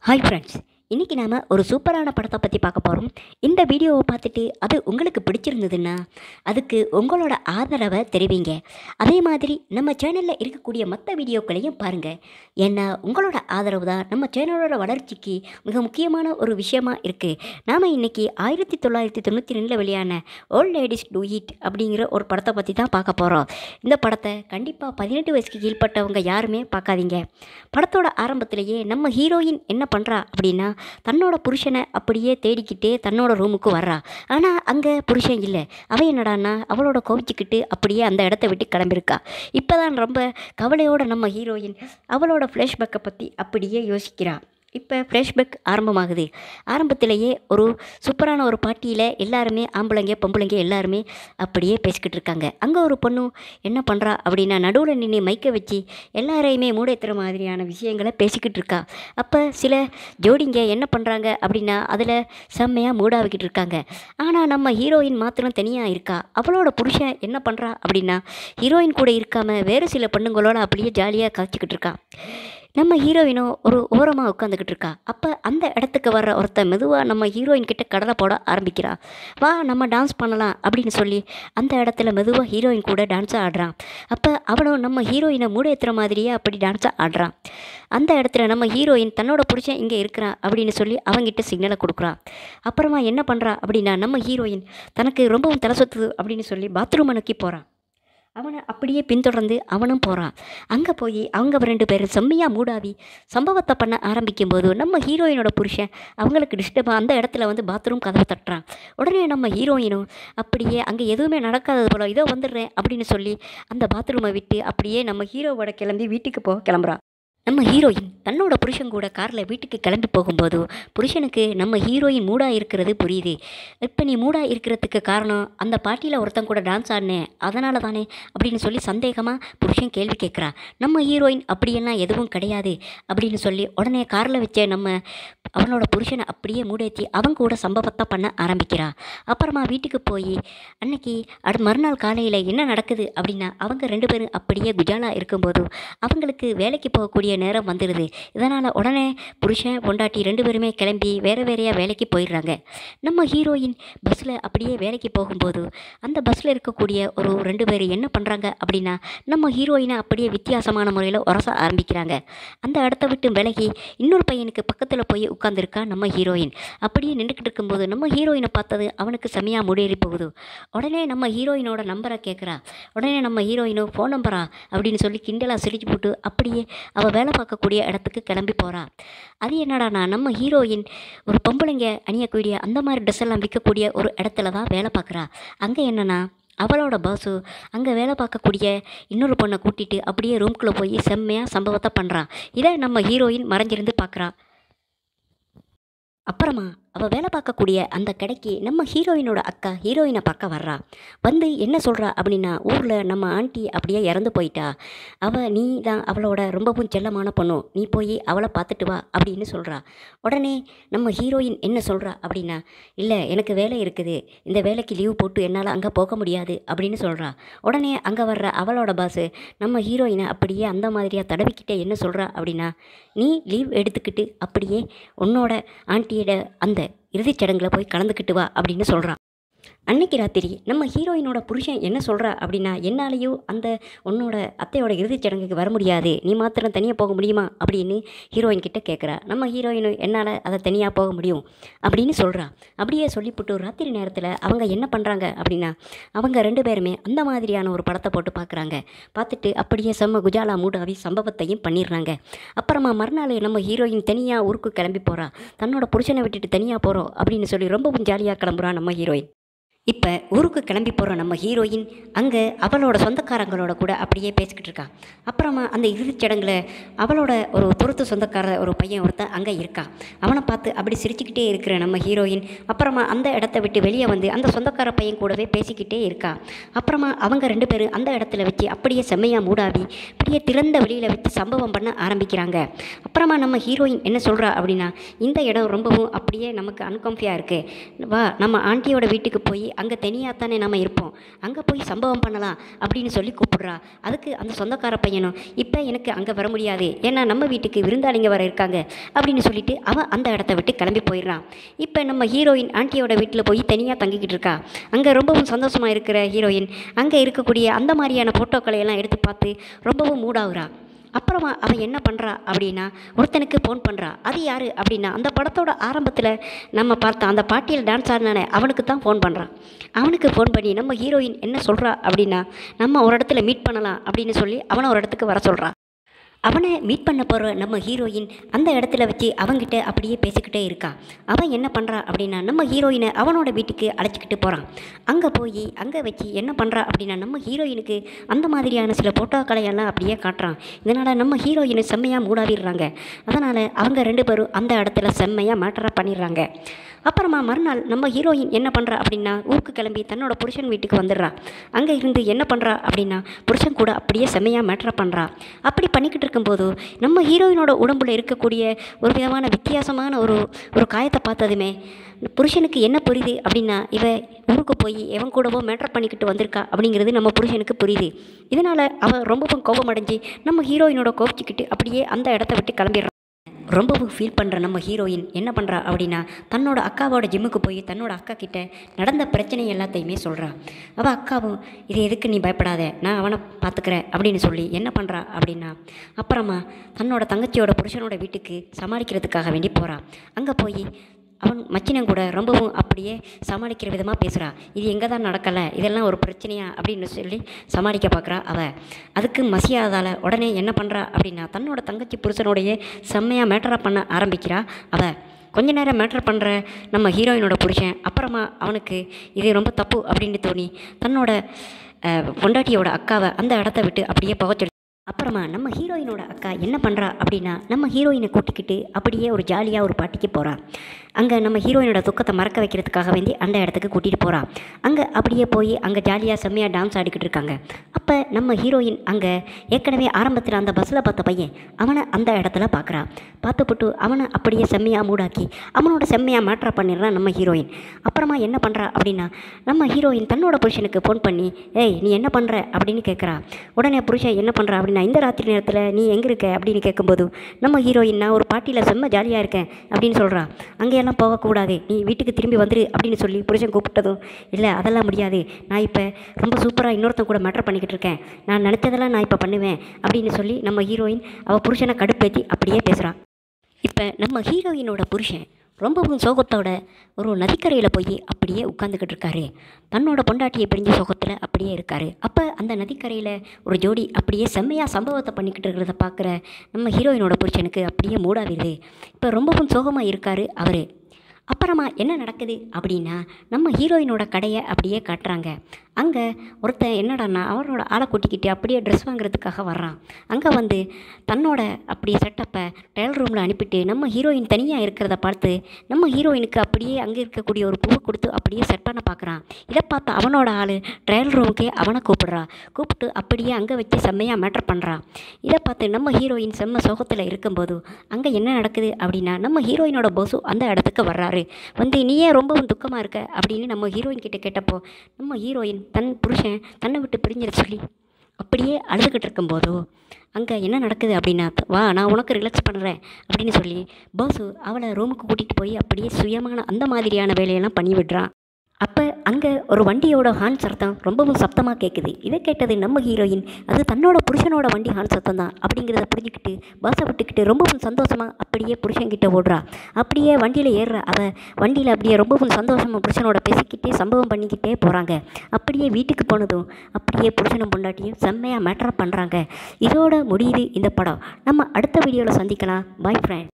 hi friends இன்றைக்கி நாம் ஒரு சூப்பரான படத்தை பற்றி பார்க்க போகிறோம் இந்த வீடியோவை பார்த்துட்டு அது உங்களுக்கு பிடிச்சிருந்ததுன்னா அதுக்கு உங்களோட ஆதரவை தெரிவிங்க அதே மாதிரி நம்ம சேனலில் இருக்கக்கூடிய மற்ற வீடியோக்களையும் பாருங்கள் ஏன்னா உங்களோட ஆதரவு தான் நம்ம சேனலோட வளர்ச்சிக்கு மிக முக்கியமான ஒரு விஷயமா இருக்குது நாம் இன்றைக்கி ஆயிரத்தி தொள்ளாயிரத்தி தொண்ணூற்றி ரெண்டில் வெளியான ஓல்ட் லேடிஸ் டூ இட் அப்படிங்கிற ஒரு படத்தை பற்றி தான் பார்க்க போகிறோம் இந்த படத்தை கண்டிப்பாக பதினெட்டு வயசுக்கு கீழ்ப்பட்டவங்க யாருமே பார்க்காதீங்க படத்தோட ஆரம்பத்திலேயே நம்ம ஹீரோயின் என்ன பண்ணுறா அப்படின்னா தன்னோட புருஷனை அப்படியே தேடிக்கிட்டே தன்னோட ரூமுக்கு வர்றா ஆனால் அங்கே புருஷன் இல்லை அவ என்னடான்னா அவளோட கோவிச்சுக்கிட்டு அப்படியே அந்த இடத்த விட்டு கிளம்பியிருக்கா இப்போ தான் ரொம்ப கவலையோட நம்ம ஹீரோயின் அவளோட ஃப்ளாஷ்பேக்கை பற்றி அப்படியே யோசிக்கிறா இப்போ ஃப்ளாஷ்பேக் ஆரம்பமாகுது ஆரம்பத்திலேயே ஒரு சூப்பரான ஒரு பாட்டியில் எல்லாருமே ஆம்பளைங்க பொம்பளைங்க எல்லாருமே அப்படியே பேசிக்கிட்டு இருக்காங்க அங்கே ஒரு பொண்ணு என்ன பண்ணுறா அப்படின்னா நடுவில் நின்று மைக்க வச்சு எல்லாரையுமே மூடைத்துற மாதிரியான விஷயங்களை பேசிக்கிட்டு இருக்கா அப்போ சில ஜோடிங்க என்ன பண்ணுறாங்க அப்படின்னா அதில் செம்மையாக மூடாவிக்கிட்டு இருக்காங்க ஆனால் நம்ம ஹீரோயின் மாத்திரம் தனியாக இருக்கா அவளோட புருஷன் என்ன பண்ணுறா அப்படின்னா ஹீரோயின் கூட இருக்காம வேறு சில பொண்ணுங்களோட அப்படியே ஜாலியாக காய்ச்சிக்கிட்டு இருக்கா நம்ம ஹீரோயினும் ஒரு ஓரமாக உட்காந்துக்கிட்டு இருக்கா அப்போ அந்த இடத்துக்கு வர்ற ஒருத்தன் மெதுவாக நம்ம ஹீரோயின் கிட்ட கடலை போட ஆரம்பிக்கிறா வா நம்ம டான்ஸ் பண்ணலாம் அப்படின்னு சொல்லி அந்த இடத்துல மெதுவாக ஹீரோயின் கூட டான்ஸாக ஆடுறான் அப்போ அவனும் நம்ம ஹீரோயினை மூட ஏற்றுற மாதிரியே அப்படி டான்ஸாக ஆடுறான் அந்த இடத்துல நம்ம ஹீரோயின் தன்னோட புருஷன் இங்கே இருக்கிறான் அப்படின்னு சொல்லி அவங்கிட்ட சிக்னலை கொடுக்குறான் அப்புறமா என்ன பண்ணுறா அப்படின்னா நம்ம ஹீரோயின் தனக்கு ரொம்பவும் தலை சுத்துது அப்படின்னு சொல்லி பாத்ரூம் நோக்கி போகிறான் அவனை அப்படியே பின்தொடர்ந்து அவனும் போகிறான் அங்கே போய் அவங்க ரெண்டு பேரும் செம்மையாக மூடாவி சம்பவத்தை பண்ண ஆரம்பிக்கும் போது நம்ம ஹீரோயினோட புருஷன் அவங்களுக்கு டிஸ்டர்பாக அந்த இடத்துல வந்து பாத்ரூம் கதவை தட்டுறான் உடனே நம்ம ஹீரோயினும் அப்படியே அங்கே எதுவுமே நடக்காதது போல இதோ வந்துடுறேன் அப்படின்னு சொல்லி அந்த பாத்ரூமை விட்டு அப்படியே நம்ம ஹீரோவோட கிளம்பி வீட்டுக்கு போக கிளம்புறா நம்ம ஹீரோயின் தன்னோட புருஷன் கூட காரில் வீட்டுக்கு கிளம்பி போகும்போது புருஷனுக்கு நம்ம ஹீரோயின் மூடாக இருக்கிறது புரியுது இப்போ நீ மூடாக இருக்கிறதுக்கு காரணம் அந்த பாட்டியில் ஒருத்தன் கூட டான்ஸ் ஆடினேன் அதனால தானே அப்படின்னு சொல்லி சந்தேகமாக புருஷன் கேள்வி கேட்குறா நம்ம ஹீரோயின் அப்படியெல்லாம் எதுவும் கிடையாது அப்படின்னு சொல்லி உடனே காரில் வச்ச நம்ம அவனோட புருஷனை அப்படியே மூடேற்றி அவங்க கூட சம்பவத்தை பண்ண ஆரம்பிக்கிறா அப்புறமா வீட்டுக்கு போய் அன்னைக்கு அடு மறுநாள் காலையில் என்ன நடக்குது அப்படின்னா அவங்க ரெண்டு பேரும் அப்படியே குஜாலா இருக்கும்போது அவங்களுக்கு வேலைக்கு போகக்கூடிய நேரம் வந்துடுது இதனால் உடனே புருஷன் பொண்டாட்டி ரெண்டு பேருமே கிளம்பி வேறு வேறையாக வேலைக்கு போயிடுறாங்க நம்ம ஹீரோயின் பஸ்ஸில் அப்படியே வேலைக்கு போகும்போது அந்த பஸ்ஸில் இருக்கக்கூடிய ஒரு ரெண்டு பேர் என்ன பண்ணுறாங்க அப்படின்னா நம்ம ஹீரோயினை அப்படியே வித்தியாசமான முறையில் உரச ஆரம்பிக்கிறாங்க அந்த இடத்த விட்டு விலகி இன்னொரு பையனுக்கு பக்கத்தில் போய் உட்காந்துருக்கா நம்ம ஹீரோயின் அப்படியே நின்றுக்கிட்டு இருக்கும்போது நம்ம ஹீரோயினை பார்த்தது அவனுக்கு செமையாக முடியேறி போகுது உடனே நம்ம ஹீரோயினோட நம்பரை கேட்குறா உடனே நம்ம ஹீரோயினோ ஃபோன் நம்பரா அப்படின்னு சொல்லி கிண்டலாக சிரிச்சு போட்டு அப்படியே அவள் வேலை பார்க்கக்கூடிய இடத்துக்கு கிளம்பி போகிறா அது என்னடானா நம்ம ஹீரோயின் ஒரு பொம்பளைங்க அணியக்கூடிய அந்த மாதிரி ட்ரெஸ் எல்லாம் விற்கக்கூடிய ஒரு இடத்துல தான் வேலை பார்க்குறா அங்கே என்னன்னா அவளோட பாஸு அங்கே வேலை பார்க்கக்கூடிய இன்னொரு பொண்ணை கூட்டிகிட்டு அப்படியே ரூம்குள்ளே போய் செம்மையாக சம்பவத்தை பண்ணுறான் இதை நம்ம ஹீரோயின் மறைஞ்சிருந்து பார்க்குறா அப்புறமா அவள் வேலை பார்க்கக்கூடிய அந்த கடைக்கு நம்ம ஹீரோயினோட அக்கா ஹீரோயினை பார்க்க வர்றா வந்து என்ன சொல்கிறா அப்படின்னா ஊரில் நம்ம ஆண்டி அப்படியே இறந்து போயிட்டா அவள் நீ தான் அவளோட ரொம்பவும் செல்லமான பொண்ணு நீ போய் அவளை பார்த்துட்டு வா அப்படின்னு சொல்கிறா உடனே நம்ம ஹீரோயின் என்ன சொல்கிறா அப்படின்னா இல்லை எனக்கு வேலை இருக்குது இந்த வேலைக்கு லீவ் போட்டு என்னால் அங்கே போக முடியாது அப்படின்னு சொல்கிறா உடனே அங்கே வர்ற அவளோட பாஸு நம்ம ஹீரோயினை அப்படியே அந்த மாதிரியாக தடவிக்கிட்டே என்ன சொல்கிறா அப்படின்னா நீ லீவ் எடுத்துக்கிட்டு அப்படியே உன்னோட ஆண்டியோட அந்த இறுதிச் சடங்குல போய் கலந்துக்கிட்டு வா அப்படின்னு சொல்கிறான் அன்னைக்கு ராத்திரி நம்ம ஹீரோயினோட புருஷன் என்ன சொல்கிறா அப்படின்னா என்னாலேயோ அந்த உன்னோட அத்தையோட இறுதிச் சடங்குக்கு வர முடியாது நீ மாத்திரம் தனியாக போக முடியுமா அப்படின்னு ஹீரோயின் கிட்ட கேட்குறா நம்ம ஹீரோயினும் என்னால் அதை தனியாக போக முடியும் அப்படின்னு சொல்கிறா அப்படியே சொல்லிவிட்டு ராத்திரி நேரத்தில் அவங்க என்ன பண்ணுறாங்க அப்படின்னா அவங்க ரெண்டு பேருமே அந்த மாதிரியான ஒரு படத்தை போட்டு பார்க்குறாங்க பார்த்துட்டு அப்படியே செம்ம குஜாலா மூடாவி சம்பவத்தையும் பண்ணிடுறாங்க அப்புறமா மறுநாள் நம்ம ஹீரோயின் தனியாக ஊருக்கு கிளம்பி போகிறா தன்னோட புருஷனை விட்டுட்டு தனியாக போகிறோம் அப்படின்னு சொல்லி ரொம்பவும் ஜாலியாக கிளம்புறா நம்ம ஹீரோயின் இப்போ ஊருக்கு கிளம்பி போகிற நம்ம ஹீரோயின் அங்கே அவளோட சொந்தக்காரங்களோட கூட அப்படியே பேசிக்கிட்டு இருக்கா அப்புறமா அந்த இறுதிச் சடங்குல அவளோட ஒரு துருத்து சொந்தக்கார ஒரு பையன் ஒருத்தன் அங்கே இருக்கா அவனை பார்த்து அப்படி சிரிச்சுக்கிட்டே இருக்கிற நம்ம ஹீரோயின் அப்புறமா அந்த இடத்த விட்டு வெளியே வந்து அந்த சொந்தக்கார பையன் கூடவே பேசிக்கிட்டே இருக்கா அப்புறமா அவங்க ரெண்டு பேரும் அந்த இடத்துல வச்சு அப்படியே செம்மையாக மூடாவி அப்படியே திறந்த வெளியில் வச்சு சம்பவம் பண்ண ஆரம்பிக்கிறாங்க அப்புறமா நம்ம ஹீரோயின் என்ன சொல்கிறா அப்படின்னா இந்த இடம் ரொம்பவும் அப்படியே நமக்கு அன்கம்ஃபியாக இருக்குது வா நம்ம ஆண்டியோட வீட்டுக்கு போய் அங்கே தனியாக தானே நம்ம இருப்போம் அங்கே போய் சம்பவம் பண்ணலாம் அப்படின்னு சொல்லி கூப்பிடுறா அதுக்கு அந்த சொந்தக்கார பையனும் இப்போ எனக்கு அங்கே வர முடியாது ஏன்னா நம்ம வீட்டுக்கு விருந்தாளிங்க வர இருக்காங்க அப்படின்னு சொல்லிட்டு அவன் அந்த இடத்த விட்டு கிளம்பி போயிடுறான் இப்போ நம்ம ஹீரோயின் ஆண்டியோட வீட்டில் போய் தனியாக தங்கிக்கிட்டு இருக்கா அங்கே ரொம்பவும் சந்தோஷமாக இருக்கிற ஹீரோயின் அங்கே இருக்கக்கூடிய அந்த மாதிரியான ஃபோட்டோக்களை எல்லாம் எடுத்து பார்த்து ரொம்பவும் மூடாகுறா அப்புறமா அவன் என்ன பண்ணுறா அப்படின்னா ஒருத்தனுக்கு ஃபோன் பண்ணுறா அது யார் அப்படின்னா அந்த படத்தோட ஆரம்பத்தில் நம்ம பார்த்த அந்த பாட்டியில் டான்ஸ் ஆடினானே அவனுக்கு தான் ஃபோன் பண்ணுறான் அவனுக்கு ஃபோன் பண்ணி நம்ம ஹீரோயின் என்ன சொல்கிறா அப்படின்னா நம்ம ஒரு இடத்துல மீட் பண்ணலாம் அப்படின்னு சொல்லி அவனை ஒரு இடத்துக்கு வர சொல்கிறா அவனை மீட் பண்ண போகிற நம்ம ஹீரோயின் அந்த இடத்துல வச்சு அவங்கிட்ட அப்படியே பேசிக்கிட்டே இருக்கா அவன் என்ன பண்ணுறா அப்படின்னா நம்ம ஹீரோயினை அவனோட வீட்டுக்கு அழைச்சிக்கிட்டு போகிறான் அங்கே போய் அங்கே வச்சு என்ன பண்ணுறா அப்படின்னா நம்ம ஹீரோயினுக்கு அந்த மாதிரியான சில போட்டோக்களை எல்லாம் அப்படியே காட்டுறான் இதனால் நம்ம ஹீரோயினை செம்மையாக மூடாவிடுறாங்க அதனால் அவங்க ரெண்டு பேரும் அந்த இடத்துல செம்மையாக மேட்டராக பண்ணிடுறாங்க அப்புறமா மறுநாள் நம்ம ஹீரோயின் என்ன பண்ணுறா அப்படின்னா ஊருக்கு கிளம்பி தன்னோட புருஷன் வீட்டுக்கு வந்துடுறா அங்கே இருந்து என்ன பண்ணுறா அப்படின்னா புருஷன் கூட அப்படியே செம்மையாக மேட்ரா பண்ணுறா அப்படி பண்ணிக்கிட்டு இருக்கும்போது நம்ம ஹீரோயினோட உடம்புல இருக்கக்கூடிய ஒரு விதமான வித்தியாசமான ஒரு ஒரு காயத்தை பார்த்ததுமே புருஷனுக்கு என்ன புரியுது அப்படின்னா இவ ஊருக்கு போய் எவன் கூடவோ மேட்ரு பண்ணிக்கிட்டு வந்திருக்கா அப்படிங்கிறது நம்ம புருஷனுக்கு புரியுது இதனால் அவன் ரொம்பவும் கோபம் அடைஞ்சு நம்ம ஹீரோயினோட கோபிச்சுக்கிட்டு அப்படியே அந்த இடத்த விட்டு கிளம்பிடுறான் ரொம்பவும் ஃபீல் பண்ணுற நம்ம ஹீரோயின் என்ன பண்ணுறா அப்படின்னா தன்னோட அக்காவோட ஜிம்முக்கு போய் தன்னோட அக்கா கிட்ட நடந்த பிரச்சனை எல்லாத்தையுமே சொல்கிறா அவள் அக்காவும் இது எதுக்கு நீ பயப்படாத நான் அவனை பார்த்துக்கிறேன் அப்படின்னு சொல்லி என்ன பண்ணுறா அப்படின்னா அப்புறமா தன்னோட தங்கச்சியோட புருஷனோட வீட்டுக்கு சமாளிக்கிறதுக்காக வேண்டி போகிறா அங்கே போய் அவன் மச்சினன் கூட ரொம்பவும் அப்படியே சமாளிக்கிற விதமாக பேசுகிறா இது எங்கே தான் நடக்கலை இதெல்லாம் ஒரு பிரச்சனையா அப்படின்னு சொல்லி சமாளிக்க பார்க்குறா அவள் அதுக்கு மசியாதால் உடனே என்ன பண்ணுறா அப்படின்னா தன்னோட தங்கச்சி புருஷனோடைய செம்மையாக மேட்டரா பண்ண ஆரம்பிக்கிறா அவள் கொஞ்ச நேரம் மேட்டர் பண்ணுற நம்ம ஹீரோயினோட புருஷன் அப்புறமா அவனுக்கு இது ரொம்ப தப்பு அப்படின்னு தோணி தன்னோட அஹ், பொண்டாட்டியோட அக்காவை அந்த இடத்த விட்டு அப்படியே புகச்செடு அப்புறமா நம்ம ஹீரோயினோட அக்கா என்ன பண்ணுறா அப்படின்னா நம்ம ஹீரோயினை கூட்டிக்கிட்டு அப்படியே ஒரு ஜாலியாக ஒரு பாட்டிக்கு போகிறா அங்கே நம்ம ஹீரோயினோட துக்கத்தை மறக்க வைக்கிறதுக்காக வேண்டி அந்த இடத்துக்கு கூட்டிகிட்டு போகிறா அங்கே அப்படியே போய் அங்கே ஜாலியாக செம்மையாக டான்ஸ் ஆடிக்கிட்டு இருக்காங்க அப்போ நம்ம ஹீரோயின் அங்கே ஏற்கனவே ஆரம்பத்தில் அந்த பஸ்ஸில் பார்த்த பையன் அவனை அந்த இடத்துல பார்க்குறா பார்த்துப்புட்டு அவனை அப்படியே செம்மையாக மூடாக்கி அவனோட செம்மையாக மேட்ரா பண்ணிடுறான் நம்ம ஹீரோயின் அப்புறமா என்ன பண்ணுறா அப்படின்னா நம்ம ஹீரோயின் தன்னோட புருஷனுக்கு ஃபோன் பண்ணி ஏய் நீ என்ன பண்ணுற அப்படின்னு கேட்குறா உடனே புருஷன் என்ன பண்ணுறா அப்படின்னா இந்த ராத்திரி நேரத்தில் நீ எங்கே இருக்க அப்படின்னு கேட்கும்போது நம்ம ஹீரோயின் நான் ஒரு பார்ட்டியில் செம்ம ஜாலியாக இருக்கேன் அப்படின்னு சொல்கிறா அங்கேயெல்லாம் போகக்கூடாது நீ வீட்டுக்கு திரும்பி வந்துரு அப்படின்னு சொல்லி புருஷன் கூப்பிட்டதும் இல்லை அதெல்லாம் முடியாது நான் இப்போ ரொம்ப சூப்பராக இன்னொருத்தன் கூட மேட்டர் பண்ணிக்கிட்டு இருக்கேன் நான் நினச்சதெல்லாம் நான் இப்போ பண்ணுவேன் அப்படின்னு சொல்லி நம்ம ஹீரோயின் அவள் புருஷனை கடுப்பேற்றி அப்படியே பேசுகிறா இப்போ நம்ம ஹீரோயினோட புருஷன் ரொம்பவும் சோகத்தோட ஒரு நதிக்கரையில் போய் அப்படியே உட்காந்துக்கிட்டு இருக்காரு தன்னோட பொண்டாட்டியை பிரிஞ்ச சோகத்தில் அப்படியே இருக்காரு அப்போ அந்த நதிக்கரையில் ஒரு ஜோடி அப்படியே செம்மையாக சம்பவத்தை பண்ணிக்கிட்டு இருக்கிறத பார்க்குற நம்ம ஹீரோயினோட புருஷனுக்கு அப்படியே மூடாவிடுது இப்போ ரொம்பவும் சோகமாக இருக்காரு அவர் அப்புறமா என்ன நடக்குது அப்படின்னா நம்ம ஹீரோயினோட கடையை அப்படியே காட்டுறாங்க அங்கே ஒருத்தன் என்னடான்னா அவரோட ஆளை கூட்டிக்கிட்டு அப்படியே ட்ரெஸ் வாங்குறதுக்காக வர்றான் அங்கே வந்து தன்னோட அப்படியே செட்டப்பை ட்ரையல் ரூமில் அனுப்பிட்டு நம்ம ஹீரோயின் தனியாக இருக்கிறத பார்த்து நம்ம ஹீரோயினுக்கு அப்படியே அங்கே இருக்கக்கூடிய ஒரு பூவை கொடுத்து அப்படியே செட் பண்ண பார்க்குறான் இதை பார்த்து அவனோட ஆள் ட்ரையல் ரூமுக்கே அவனை கூப்பிடுறா கூப்பிட்டு அப்படியே அங்கே வச்சு செம்மையாக மேட்டர் பண்ணுறான் இதை பார்த்து நம்ம ஹீரோயின் செம்ம சோகத்தில் இருக்கும்போது அங்கே என்ன நடக்குது அப்படின்னா நம்ம ஹீரோயினோட போஸு அந்த இடத்துக்கு வர்றாரு வந்து நீ ஏன் ரொம்பவும் துக்கமாக இருக்க அப்படின்னு நம்ம ஹீரோயின் கிட்ட கேட்டப்போ நம்ம ஹீரோயின் தன் புருஷன் தன்னை விட்டு பிரிஞ்சிட சொல்லி அப்படியே அழுதுகிட்டு இருக்கும்போதோ அங்கே என்ன நடக்குது அப்படின்னா வா நான் உனக்கு ரிலாக்ஸ் பண்ணுறேன் அப்படின்னு சொல்லி பாஸு அவளை ரூமுக்கு கூட்டிகிட்டு போய் அப்படியே சுயமான அந்த மாதிரியான வேலையெல்லாம் பண்ணி விடுறான் அப்போ அங்கே ஒரு வண்டியோட ஹார்ன் சத்தம் ரொம்பவும் சத்தமாக கேட்குது இதை கேட்டது நம்ம ஹீரோயின் அது தன்னோட புருஷனோட வண்டி ஹார்ன் சத்தம் தான் அப்படிங்கிறத புரிஞ்சுக்கிட்டு பாசை விட்டுக்கிட்டு ரொம்பவும் சந்தோஷமாக அப்படியே புருஷன்கிட்ட ஓடுறா அப்படியே வண்டியில் ஏறுற அவ வண்டியில் அப்படியே ரொம்பவும் சந்தோஷமாக புருஷனோட பேசிக்கிட்டே சம்பவம் பண்ணிக்கிட்டே போகிறாங்க அப்படியே வீட்டுக்கு போனதும் அப்படியே புருஷனும் பொண்டாட்டியும் செம்மையாக மேட்டராக பண்ணுறாங்க இதோட முடியுது இந்த படம் நம்ம அடுத்த வீடியோவில் சந்திக்கலாம் பாய் ஃப்ரெண்ட்